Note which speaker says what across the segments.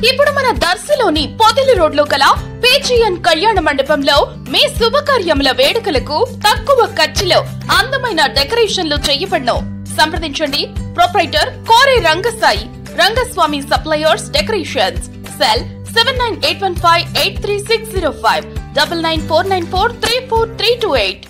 Speaker 1: ఇప్పుడు మన దర్శిలోని పొదిలి రోడ్లో గల పేచియన్ కళ్యాణ మండపంలో మీ శుభకార్యముల వేడుకలకు తక్కువ ఖర్చులో అందమైన డెకరేషన్లు చేయబడను సంప్రదించండి proprietor Kore Rangasai Rangaswamy suppliers decorations cell seven nine eight one five eight three six zero five double nine four nine four three four three two eight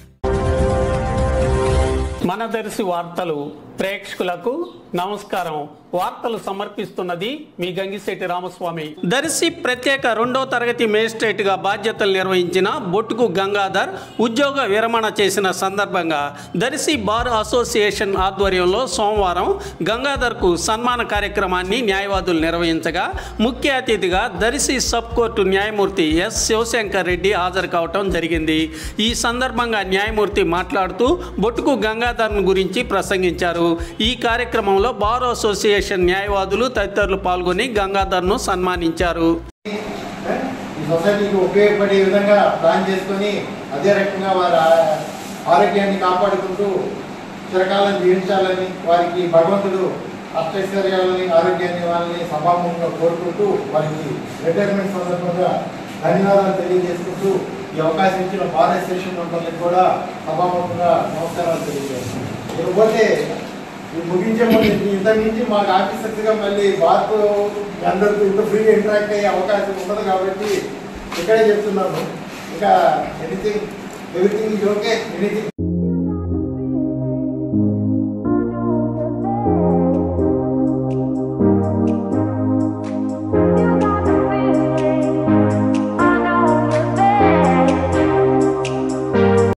Speaker 2: మన దర్శి వార్తలు ప్రేక్షకులకు నమస్కారం వార్తలు సమర్పిస్తున్నది మీ గంగిశెట్టి రామస్వామి దర్శి ప్రత్యేక రెండో తరగతి మేజిస్ట్రేట్ గా బాధ్యతలు నిర్వహించిన బొట్టుకు గంగాధర్ ఉద్యోగ విరమణ చేసిన సందర్భంగా దర్శి బార్ అసోసియేషన్ ఆధ్వర్యంలో సోమవారం గంగాధర్కు సన్మాన కార్యక్రమాన్ని న్యాయవాదులు నిర్వహించగా ముఖ్య అతిథిగా దర్శి సబ్ కోర్టు న్యాయమూర్తి ఎస్ శివశంకర్ రెడ్డి హాజరు కావటం జరిగింది ఈ సందర్భంగా న్యాయమూర్తి మాట్లాడుతూ బొట్టుకు గంగాధర్ను గురించి ప్రసంగించారు ఈ కార్యక్రమంలో బార్ అసోసియేషన్ న్యాయవాదులు తదితరులు పాల్గొని గంగాధర్ను సన్మానించారు
Speaker 3: ఈ సొసైటీకి ఉపయోగపడే విధంగా ప్లాన్ చేసుకొని అదే రకంగా వారి ఆ- ఆరోగ్యాన్ని కాపాడుకుంటూ చిరకాలం జీవించాలని వారికి భగవంతుడు అష్టైశ్వర్యాలని ఆరోగ్యాన్ని వాళ్ళని సభాముఖంగా కోరుకుంటూ వారికి రిటైర్మెంట్ సందర్భంగా ధన్యవాదాలు తెలియజేసుకుంటూ ఈ అవకాశం ఇచ్చిన భారత స్టేషన్ మండలికి కూడా సభాముఖంగా నమస్కారాలు తెలియజేస్తున్నాను ఇకపోతే ఇది ముగించే ముందు ఇంతకు మించి మాకు ఆఫీసర్స్గా మళ్ళీ బార్తో అందరితో ఇంత ఫ్రీగా ఇంటరాక్ట్ అయ్యే అవకాశం ఉండదు కాబట్టి ఇక్కడే చెప్తున్నాను ఇంకా ఎనీథింగ్ ఎవ్రీథింగ్ ఓకే ఎనీథింగ్